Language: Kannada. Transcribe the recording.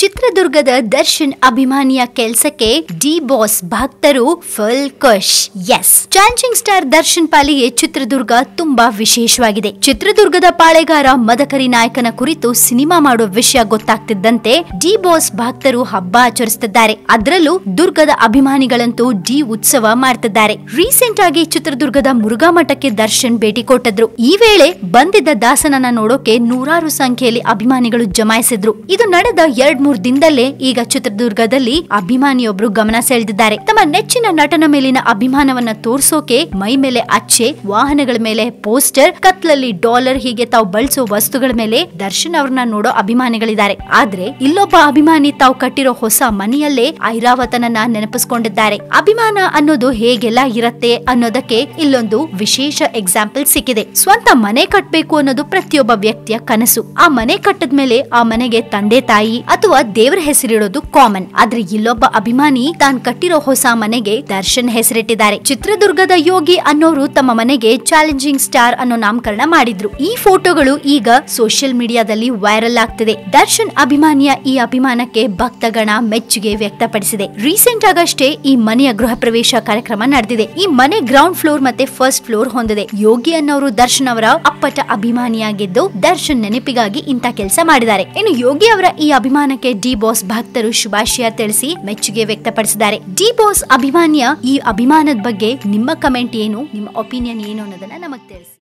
ಚಿತ್ರದುರ್ಗದ ದರ್ಶನ್ ಅಭಿಮಾನಿಯ ಕೆಲ್ಸಕ್ಕೆ ಡಿ ಬಾಸ್ ಭಕ್ತರು ಫುಲ್ ಖುಷ್ ಎಸ್ ಚಾಲೆಂಜಿಂಗ್ ಸ್ಟಾರ್ ದರ್ಶನ್ ಪಾಲಿಗೆ ಚಿತ್ರದುರ್ಗ ತುಂಬಾ ವಿಶೇಷವಾಗಿದೆ ಚಿತ್ರದುರ್ಗದ ಪಾಳೆಗಾರ ಮದಕರಿ ನಾಯಕನ ಕುರಿತು ಸಿನಿಮಾ ಮಾಡೋ ವಿಷಯ ಗೊತ್ತಾಗ್ತಿದ್ದಂತೆ ಡಿ ಬಾಸ್ ಭಕ್ತರು ಹಬ್ಬ ಆಚರಿಸುತ್ತಿದ್ದಾರೆ ಅದರಲ್ಲೂ ದುರ್ಗದ ಅಭಿಮಾನಿಗಳಂತೂ ಡಿ ಉತ್ಸವ ಮಾಡ್ತಿದ್ದಾರೆ ರೀಸೆಂಟ್ ಆಗಿ ಚಿತ್ರದುರ್ಗದ ಮುರುಘಾ ಮಠಕ್ಕೆ ದರ್ಶನ್ ಭೇಟಿ ಕೊಟ್ಟಿದ್ರು ಈ ವೇಳೆ ಬಂದಿದ್ದ ದಾಸನನ್ನ ನೋಡೋಕೆ ನೂರಾರು ಸಂಖ್ಯೆಯಲ್ಲಿ ಅಭಿಮಾನಿಗಳು ಜಮಾಯಿಸಿದ್ರು ಇದು ನಡೆದ ಎರಡ್ ಮೂರ್ ದಿನದಲ್ಲೇ ಈಗ ಚಿತ್ರದುರ್ಗದಲ್ಲಿ ಅಭಿಮಾನಿಯೊಬ್ರು ಗಮನ ಸೆಳೆದಿದ್ದಾರೆ ತಮ್ಮ ನೆಚ್ಚಿನ ನಟನ ಮೇಲಿನ ಅಭಿಮಾನವನ್ನ ತೋರ್ಸೋಕೆ ಮೈ ಮೇಲೆ ಅಚ್ಚೆ ವಾಹನಗಳ ಮೇಲೆ ಪೋಸ್ಟರ್ ಕತ್ಲಲ್ಲಿ ಡಾಲರ್ ಹೀಗೆ ತಾವು ಬಳಸೋ ವಸ್ತುಗಳ ಮೇಲೆ ದರ್ಶನ್ ಅವ್ರನ್ನ ನೋಡೋ ಅಭಿಮಾನಿಗಳಿದ್ದಾರೆ ಆದ್ರೆ ಇಲ್ಲೊಬ್ಬ ಅಭಿಮಾನಿ ತಾವು ಕಟ್ಟಿರೋ ಹೊಸ ಮನೆಯಲ್ಲೇ ಐರಾವತನನ್ನ ನೆನಪಿಸ್ಕೊಂಡಿದ್ದಾರೆ ಅಭಿಮಾನ ಅನ್ನೋದು ಹೇಗೆಲ್ಲ ಇರತ್ತೆ ಅನ್ನೋದಕ್ಕೆ ಇಲ್ಲೊಂದು ವಿಶೇಷ ಎಕ್ಸಾಂಪಲ್ ಸಿಕ್ಕಿದೆ ಸ್ವಂತ ಮನೆ ಕಟ್ಬೇಕು ಅನ್ನೋದು ಪ್ರತಿಯೊಬ್ಬ ವ್ಯಕ್ತಿಯ ಕನಸು ಆ ಮನೆ ಕಟ್ಟದ್ಮೇಲೆ ಆ ಮನೆಗೆ ತಂದೆ ತಾಯಿ ಅಥವಾ ದೇವರ ಹೆಸರಿಡೋದು ಕಾಮನ್ ಆದ್ರೆ ಇಲ್ಲೊಬ್ಬ ಅಭಿಮಾನಿ ತಾನ್ ಕಟ್ಟಿರೋ ಹೊಸ ಮನೆಗೆ ದರ್ಶನ್ ಹೆಸರಿಟ್ಟಿದ್ದಾರೆ ಚಿತ್ರದುರ್ಗದ ಯೋಗಿ ಅನ್ನೋರು ತಮ್ಮ ಮನೆಗೆ ಚಾಲೆಂಜಿಂಗ್ ಸ್ಟಾರ್ ಅನ್ನೋ ನಾಮಕರಣ ಮಾಡಿದ್ರು ಈ ಫೋಟೋಗಳು ಈಗ ಸೋಷಿಯಲ್ ಮೀಡಿಯಾದಲ್ಲಿ ವೈರಲ್ ಆಗ್ತಿದೆ ದರ್ಶನ್ ಅಭಿಮಾನಿಯ ಈ ಅಭಿಮಾನಕ್ಕೆ ಭಕ್ತಗಣ ಮೆಚ್ಚುಗೆ ವ್ಯಕ್ತಪಡಿಸಿದೆ ರೀಸೆಂಟ್ ಆಗಷ್ಟೇ ಈ ಮನೆಯ ಗೃಹ ಪ್ರವೇಶ ಕಾರ್ಯಕ್ರಮ ನಡೆದಿದೆ ಈ ಮನೆ ಗ್ರೌಂಡ್ ಫ್ಲೋರ್ ಮತ್ತೆ ಫಸ್ಟ್ ಫ್ಲೋರ್ ಹೊಂದಿದೆ ಯೋಗಿ ಅನ್ನೋರು ದರ್ಶನ್ ಅವರ ಅಪ್ಪಟ ಅಭಿಮಾನಿಯಾಗಿದ್ದು ದರ್ಶನ್ ನೆನಪಿಗಾಗಿ ಇಂಥ ಕೆಲಸ ಮಾಡಿದ್ದಾರೆ ಇನ್ನು ಯೋಗಿ ಅವರ ಈ ಅಭಿಮಾನಕ್ಕೆ ಡಿ ಬಾಸ್ ಭಕ್ತರು ಶುಭಾಶಯ ತಿಳಿಸಿ ಮೆಚ್ಚುಗೆ ವ್ಯಕ್ತಪಡಿಸಿದ್ದಾರೆ ಡಿ ಬಾಸ್ ಅಭಿಮಾನಿಯ ಈ ಅಭಿಮಾನದ ಬಗ್ಗೆ ನಿಮ್ಮ ಕಮೆಂಟ್ ಏನು ನಿಮ್ಮ ಒಪಿನಿಯನ್ ಏನು ಅನ್ನೋದನ್ನ ನಮಗ್ ತಿಳಿಸಿ